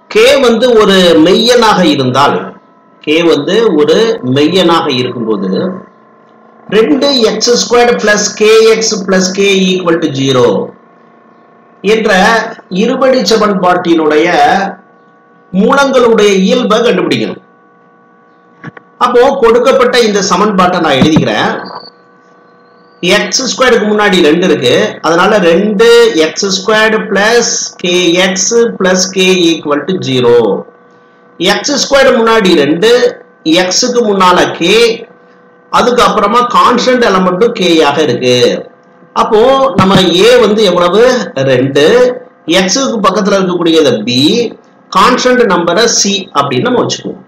K வந்து ஒரு மெய்யனாக இருந்தால் கே வந்து ஒரு மெய்யனாக இருக்கும்போது ரெண்டு x squared plus k x plus k equal to zero என்ற இருபடி சமன்பாட்டினுடைய மூலங்களுடைய இயல்பை கண்டுபிடிக்கணும் அப்போ கொடுக்கப்பட்ட இந்த சமன்பாட்டை நான் எழுதிக்கிறேன் எக்ஸ் ஸ்கொயருக்கு முன்னாடி ரெண்டு இருக்கு அதனால ரெண்டு x squared plus k x plus k equal to zero x squared முன்னாடி ரெண்டு எக்ஸுக்கு முன்னால கே அதுக்கு அப்புறமா கான்ஸ்டன்ட் எலமெண்ட்டும் கேயாக இருக்கு அப்போ நம்ம ஏ வந்து எவ்வளவு ரெண்டு எக்ஸுக்கு பக்கத்துல இருக்கக்கூடியது பி கான்ஸ்டன்ட் நம்பரை சி அப்படின்னு நம்ம வச்சுக்குவோம்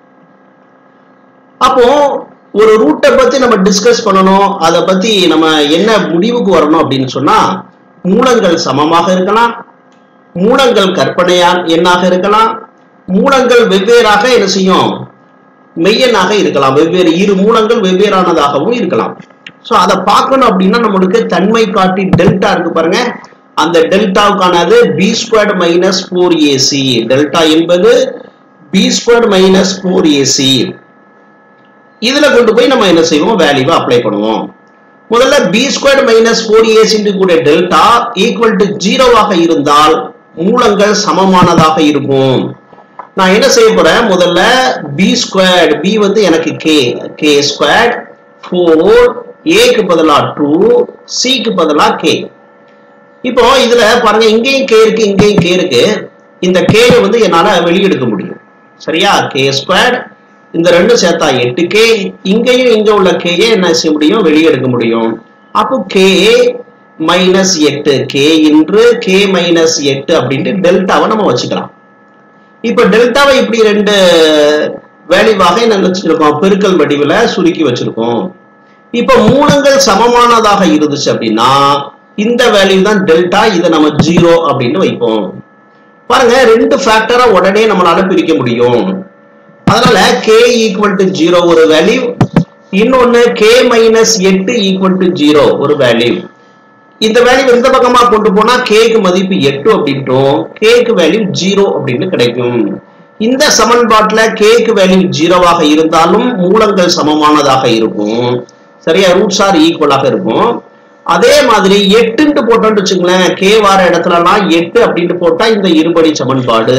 அப்போ ஒரு ரூட்டை பத்தி நம்ம டிஸ்கஸ் பண்ணணும் அதை பத்தி நம்ம என்ன முடிவுக்கு வரணும் அப்படின்னு சொன்னா மூலங்கள் சமமாக இருக்கலாம் மூலங்கள் கற்பனையான் எண்ணாக இருக்கலாம் மூலங்கள் வெவ்வேறாக என்ன செய்யும் மெய்யனாக இருக்கலாம் வெவ்வேறு இரு மூலங்கள் வெவ்வேறானதாகவும் இருக்கலாம் ஸோ அதை பார்க்கணும் அப்படின்னா நம்மளுக்கு தன்மை காட்டி டெல்டா இருக்கு பாருங்க அந்த டெல்டாவுக்கானது b squared minus four ac delta என்பது b squared minus four ac இதுல கொண்டு போய் நம்ம என்ன செய்வோம் வேல்யூவை அப்ளை பண்ணுவோம் முதல்ல b squared minus four ac கூட டெல்டா ஈக்குவல் டு ஜீரோவாக இருந்தால் மூலங்கள் சமமானதாக இருக்கும் நான் என்ன செய்ய போறேன் முதல்ல பி ஸ்கொயர்டு பி வந்து எனக்கு கே கே ஸ்கொயர்ட் ஃபோர் ஏக்கு பதிலா டூ சிக்கு பதிலா கே இப்போ இதுல பாருங்க இங்கேயும் கே இருக்கு இங்கேயும் கே இருக்கு இந்த கே வந்து என்னால வெளியெடுக்க முடியும் சரியா கே ஸ்கொயர்ட் இந்த ரெண்டும் சேர்த்தா எட்டு கே இங்கேயும் இங்க உள்ள கேயை என்ன செய்ய முடியும் வெளியெடுக்க முடியும் அப்போ கே மைனஸ் எட்டு கே இன்று கே மைனஸ் எட்டு அப்படின்ட்டு டெல்டாவை நம்ம வச்சுக்கலாம் இப்ப டெல்டாவை இப்படி ரெண்டு வேல்யூவாக என்ன வச்சிருக்கோம் பெருக்கல் வடிவில் சுருக்கி வச்சிருக்கோம் இப்ப மூலங்கள் சமமானதாக இருந்துச்சு அப்படின்னா இந்த வேல்யூ தான் டெல்டா இதை நம்ம ஜீரோ அப்படின்னு வைப்போம் பாருங்க ரெண்டு ஃபேக்டரா உடனே நம்மளால பிரிக்க முடியும் அதனால கே ஈக்குவல் டு ஜீரோ ஒரு வேல்யூ இன்னொன்னு கே மைனஸ் எட்டு ஈக்குவல் டு ஜீரோ ஒரு வேல்யூ இந்த வேல்யூ எந்த பக்கமா கொண்டு போனா கேக்கு மதிப்பு எட்டு அப்படின்ட்டும் கேக்கு வேல்யூ ஜீரோ அப்படின்னு கிடைக்கும் இந்த சமன்பாட்டுல கேக்கு வேல்யூ ஜீரோவாக இருந்தாலும் மூலங்கள் சமமானதாக இருக்கும் சரியா ரூட்ஸ் ஆர் ஈக்குவலாக இருக்கும் அதே மாதிரி எட்டுன்ட்டு போட்டோம்னு வச்சுங்களேன் கே வார இடத்துலலாம் எட்டு அப்படின்ட்டு போட்டா இந்த இருபடி சமன்பாடு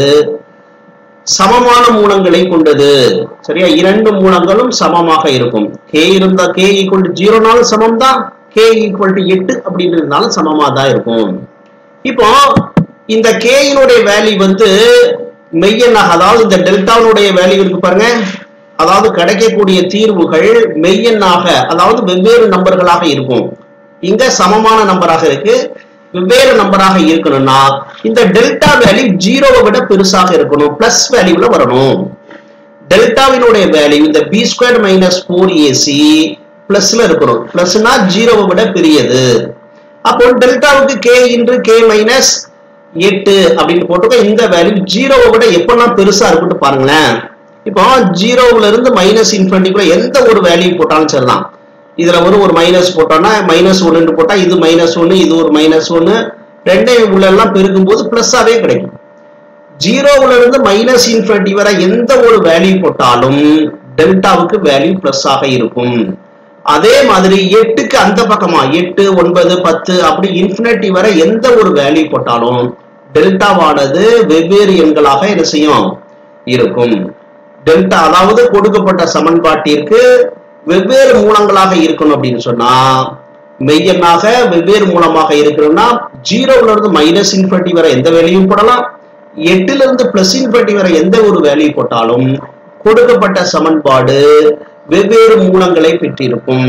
சமமான மூலங்களை கொண்டது சரியா இரண்டு மூலங்களும் சமமாக இருக்கும் கே இருந்தா கே ஈக்குவல் டு ஜீரோனாலும் சமம் தான் கே ஈக்குவல் டு எட்டு அப்படின்னு இருந்தாலும் சமமா தான் இருக்கும் இப்போ இந்த கேயினுடைய வேல்யூ வந்து மெய்யெண்ணாக அதாவது இந்த டெல்டாவினுடைய வேல்யூ இருக்கு பாருங்க அதாவது கிடைக்கக்கூடிய தீர்வுகள் மெய்யெண்ணாக அதாவது வெவ்வேறு நம்பர்களாக இருக்கும் இங்க சமமான நம்பராக இருக்கு வெவ்வேறு நம்பராக இருக்கணும்னா இந்த டெல்டா வேல்யூ ஜீரோவை விட பெருசாக இருக்கணும் பிளஸ் வேல்யூல வரணும் டெல்டாவினுடைய வேல்யூ இந்த b square minus four ac பிளஸ்ல இருக்கணும் பிளஸ்னா ஜீரோவை விட பெரியது அப்போ டெல்டாவுக்கு கே இன்று கே மைனஸ் எட்டு அப்படின்னு போட்டுக்க இந்த வேல்யூ ஜீரோவை விட எப்பெல்லாம் பெருசா இருக்குன்னு பாருங்களேன் இப்போ ஜீரோவுல இருந்து மைனஸ் இன்ஃபினிட்டிக்குள்ள எந்த ஒரு வேல்யூ போட்டாலும் சரிதான் இதுல ஒரு ஒரு மைனஸ் போட்டோம்னா மைனஸ் ஒன்னு போட்டா இது மைனஸ் ஒன்னு இது ஒரு மைனஸ் ஒன்னு ரெண்டையும் உள்ள எல்லாம் பெருக்கும் போது பிளஸ்ஸாவே கிடைக்கும் ஜீரோவுல இருந்து மைனஸ் இன்ஃபினிட்டி வரை எந்த ஒரு வேல்யூ போட்டாலும் டெல்டாவுக்கு வேல்யூ பிளஸ் ஆக இருக்கும் அதே மாதிரி எட்டுக்கு அந்த பக்கமா எட்டு ஒன்பது பத்து அப்படி இன்ஃபினிட்டி வரை எந்த ஒரு வேல்யூ போட்டாலும் டெல்டாவானது வெவ்வேறு எண்களாக என்ன செய்யும் இருக்கும் டெல்டா அதாவது கொடுக்கப்பட்ட சமன்பாட்டிற்கு வெவ்வேறு மூலங்களாக இருக்கணும் அப்படின்னு சொன்னா மெய்யெண்ணாக வெவ்வேறு மூலமாக இருக்கணும்னா ஜீரோல இருந்து மைனஸ் இன்ஃபினிட்டி வரை எந்த வேல்யூயும் போடலாம் எட்டுல இருந்து பிளஸ் இன்ஃபினிட்டி வரை எந்த ஒரு வேல்யூ போட்டாலும் கொடுக்கப்பட்ட சமன்பாடு வெவ்வேறு மூலங்களை பெற்றிருக்கும்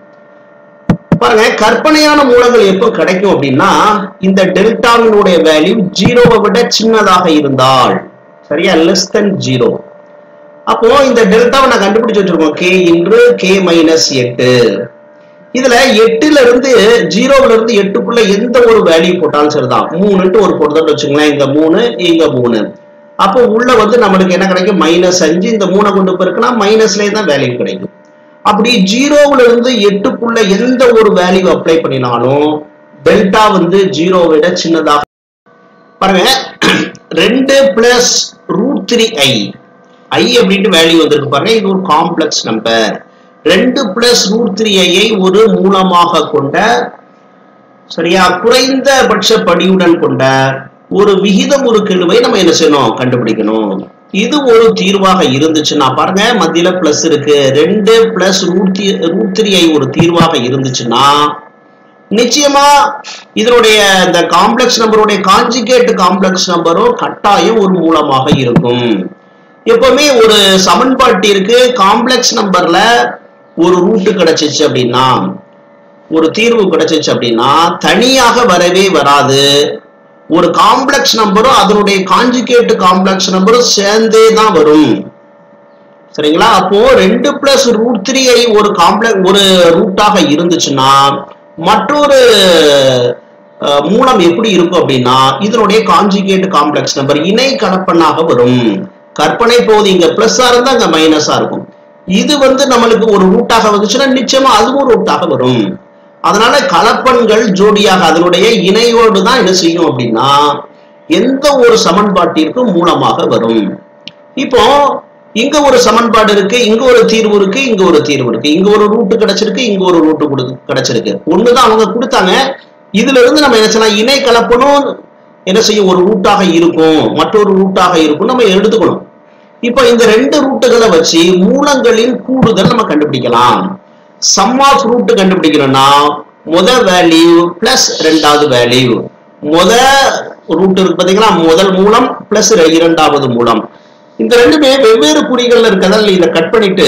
பாருங்க கற்பனையான மூலங்கள் எப்போ கிடைக்கும் அப்படின்னா இந்த டெல்டாவினுடைய வேல்யூ ஜீரோவை விட சின்னதாக இருந்தால் சரியா லெஸ் தென் ஜீரோ அப்போ இந்த டெல்டாவை நான் கண்டுபிடிச்சு வச்சிருக்கோம் கே இன்று கே மைனஸ் எட்டு இதுல எட்டுல இருந்து ஜீரோல இருந்து எட்டுக்குள்ள எந்த ஒரு வேல்யூ போட்டாலும் சரிதான் மூணுன்ட்டு ஒரு போட்டுதான் வச்சுங்களேன் இங்க மூணு இங்க மூணு அப்போ உள்ள வந்து நம்மளுக்கு என்ன கிடைக்கும் மைனஸ் அஞ்சு இந்த மூணை கொண்டு போயிருக்குன்னா மைனஸ்லேயே தான் வேல்யூ கிடைக்கும் அப்படி ஜீரோவுல இருந்து எட்டுக்குள்ள எந்த ஒரு வேல்யூ அப்ளை பண்ணினாலும் டெல்டா வந்து ஜீரோவை விட சின்னதாக பாருங்க ரெண்டு plus root root three i i அப்படின்ட்டு வேல்யூ வந்திருக்கு பாருங்க இது ஒரு காம்ப்ளெக்ஸ் நம்பர் ரெண்டு பிளஸ் ரூட் த்ரீ ஐயை ஒரு மூலமாக கொண்ட சரியா குறைந்தபட்ச படியுடன் கொண்ட ஒரு விகிதம் ஒரு கெழுவை நம்ம என்ன செய்யணும் கண்டுபிடிக்கணும் இது ஒரு தீர்வாக இருந்துச்சுன்னா பாருங்க மத்தியில பிளஸ் இருக்கு ரெண்டு plus root root three i ஒரு தீர்வாக இருந்துச்சுன்னா நிச்சயமா இதனுடைய இந்த காம்ப்ளெக்ஸ் நம்பருடைய காஞ்சிகேட் காம்ப்ளெக்ஸ் நம்பரும் கட்டாயம் ஒரு மூலமாக இருக்கும் எப்பவுமே ஒரு சமன்பாட்டிற்கு காம்ப்ளெக்ஸ் நம்பர்ல ஒரு ரூட்டு கிடைச்சிச்சு அப்படின்னா ஒரு தீர்வு கிடைச்சிச்சு அப்படின்னா தனியாக வரவே வராது ஒரு காம்ப்ளெக்ஸ் நம்பரும் அதனுடைய காஞ்சிகேட் காம்ப்ளெக்ஸ் நம்பரும் சேர்ந்தே தான் வரும் சரிங்களா அப்போ ரெண்டு பிளஸ் ரூட் த்ரீ ஐ ஒரு காம்ப்ளெக்ஸ் ஒரு ரூட்டாக இருந்துச்சுன்னா மற்றொரு அஹ், மூலம் எப்படி இருக்கும் அப்படின்னா இதனுடைய காஞ்சிகேட் காம்ப்ளெக்ஸ் நம்பர் இணை கலப்பெண்ணாக வரும் கற்பனை போகுது இங்க பிளஸ்ஸா இருந்தா அங்க மைனஸா இருக்கும் இது வந்து நம்மளுக்கு ஒரு ரூட்டாக வந்துச்சுன்னா நிச்சயமா அதுவும் ரூட்டாக வரும் அதனால கலப்பெண்கள் ஜோடியாக அதனுடைய இணையோடு தான் என்ன செய்யும் அப்படின்னா எந்த ஒரு சமன்பாட்டிற்கும் மூலமாக வரும் இப்போ இங்க ஒரு சமன்பாடு இருக்கு இங்க ஒரு தீர்வு இருக்கு இங்க ஒரு தீர்வு இருக்கு இங்க ஒரு ரூட்டு கிடைச்சிருக்கு இங்க ஒரு ரூட்டு கொடு- கிடைச்சிருக்கு ஒண்ணுதான் அவங்க கொடுத்தாங்க இதுல இருந்து நம்ம என்ன செய்யலாம் இணை கலப்பனும் என்ன செய்யும் ஒரு ரூட்டாக இருக்கும் மற்றொரு ரூட்டாக இருக்கும் நம்ம எடுத்துக்கணும் இப்போ இந்த ரெண்டு ரூட்டுகளை வச்சு மூலங்களின் கூடுதல் நம்ம கண்டுபிடிக்கலாம் சம் ஆஃப் ரூட் கண்டுபிடிக்கணும்னா முத வேல்யூ பிளஸ் ரெண்டாவது வேல்யூ முத ரூட் இருக்கு பாத்தீங்களா முதல் மூலம் பிளஸ் இரண்டாவது மூலம் இந்த ரெண்டுமே வெவ்வேறு குறிகள்ல இருக்கதால் இதை கட் பண்ணிட்டு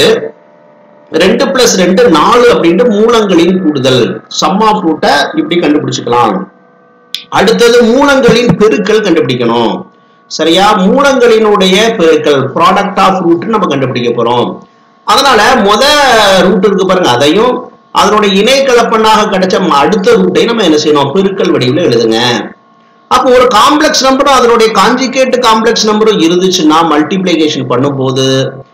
ரெண்டு பிளஸ் ரெண்டு நாலு அப்படின்ட்டு மூலங்களின் கூடுதல் சம் ஆஃப் ரூட்டை இப்படி கண்டுபிடிச்சுக்கலாம் அடுத்தது மூலங்களின் பெருக்கல் கண்டுபிடிக்கணும் சரியா மூலங்களினுடைய பெருக்கல் ப்ராடக்ட் ஆஃப் ரூட் நம்ம கண்டுபிடிக்க போறோம் அதனால முத ரூட் இருக்கு பாருங்க அதையும் அதனுடைய இணை கலப்பெண்ணாக கிடைச்ச ம- அடுத்த ரூட்டை நம்ம என்ன செய்யணும் பெருக்கல் வடிவில் எழுதுங்க அப்போ ஒரு காம்ப்ளெக்ஸ் நம்பரும் அதனுடைய காஞ்சிகேட் காம்ப்ளெக்ஸ் நம்பரும் இருந்துச்சுன்னா மல்டிப்ளிகேஷன் பண்ணும்போது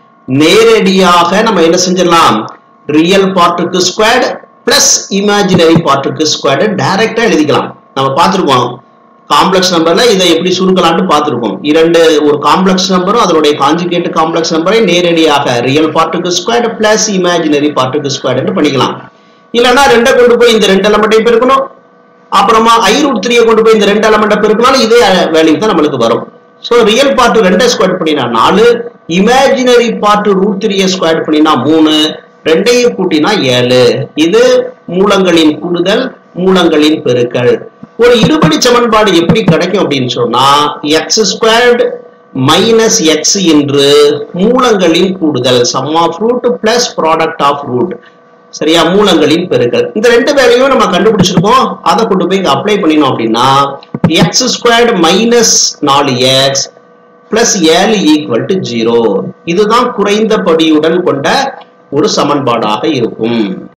நேரடியாக நம்ம என்ன செஞ்சிடலாம் ரியல் பார்ட்டுக்கு ஸ்கொயர்டு பிளஸ் இமேஜினரி பார்ட்டுக்கு ஸ்கொயர்டு டைரக்டா எழுதிக்கலாம் நம்ம பார்த்திருக்கோம் காம்ப்ளெக்ஸ் நம்பர்ல இதை எப்படி சுருக்கலாம்னு பார்த்திருக்கோம் இரண்டு ஒரு காம்ப்ளெக்ஸ் நம்பரும் அதனுடைய காஞ்சிகேட் காம்ப்ளெக்ஸ் நம்பரை நேரடியாக ரியல் பார்ட்டுக்கு ஸ்கொயர்டு பிளஸ் இமேஜினரி பார்ட்டுக்கு ஸ்கொயர்டு பண்ணிக்கலாம் இல்லைன்னா ரெண்டை கொண்டு போய் இந்த ரெண்டு எலமெண்ட்டையும் பெருக்கணும் அப்புறமா ஐ ரூட் த்ரீயை கொண்டு போய் இந்த ரெண்டு எலமெண்ட்டை பெருக்கினாலும் இதே வேல்யூ தான் நம்மளுக்கு வரும் ஸோ ரியல் பார்ட் ரெண்டை ஸ்கொயர் பண்ணினா நாலு இமேஜினரி பார்ட் ரூட் த்ரீயை ஸ்கொயர் பண்ணினா மூணு ரெண்டையும் கூட்டினா ஏழு இது மூலங்களின் கூடுதல் மூலங்களின் பெருக்கல் ஒரு இருபடி சமன்பாடு எப்படி கிடைக்கும் அப்படின்னு சொன்னா எக்ஸ் ஸ்கொயர்டு மைனஸ் எக்ஸ் என்று மூலங்களின் கூடுதல் sum of root plus product of root சரியா மூலங்களின் பெருக்கல் இந்த ரெண்டு வேலையும் நம்ம கண்டுபிடிச்சிருக்கோம் அதை கொண்டு போய் இங்க அப்ளை பண்ணினோம் அப்படின்னா எக்ஸ் ஸ்கொயர்டு மைனஸ் நாலு எக்ஸ் பிளஸ் ஏழு ஈக்குவல் டு ஜீரோ இதுதான் குறைந்த படியுடன் கொண்ட ஒரு சமன்பாடாக இருக்கும்